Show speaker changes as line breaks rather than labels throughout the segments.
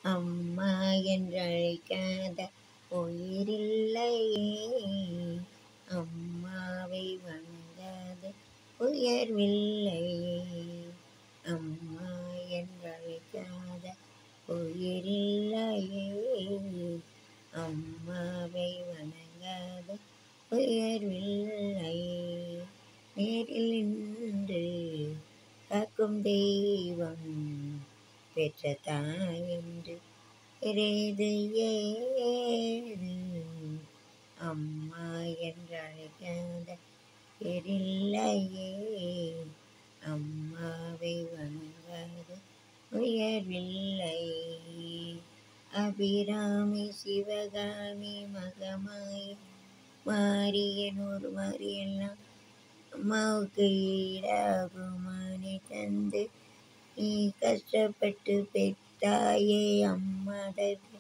அம்மா என்றழைக்காத உயிரில்லையே அம்மாவை வணங்காத உயர்வில்லையே அம்மா என்றழைக்காத உயிரில்லையே அம்மாவை வணங்காத உயர்வில்லையே நேரில் நின்று காக்கும் தெய்வம் பெற்ற தாயென்று எரேது ஏது அம்மா என்றழைக்காத எரில்லையே அம்மாவை வணங்காத உயர்வில்லை அபிராமி சிவகாமி மகமாய் மாரியனூர் மாரியெல்லாம் அம்மாவுக்கு ஈடாகுமானி தந்து நீ கஷ்டப்பட்டு பெற்றாயே அம்மாதற்கு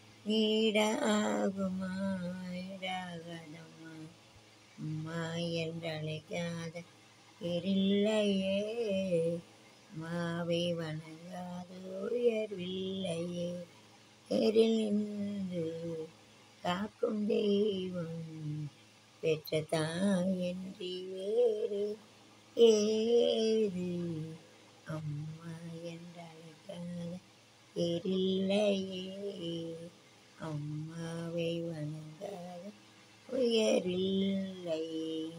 ஈடாகுமா ஈடாகாதம்மா அம்மா என்றழைக்காத எரில்லையே மாவை வணங்காத உயர்வில்லையே எரில் நின்று காக்கும் தெய்வம் பெற்ற தாயன்றி வேறு ஏது அம்மா என்றழைக்காத எரில்லையே அம்மாவை வணங்காத உயரில்லை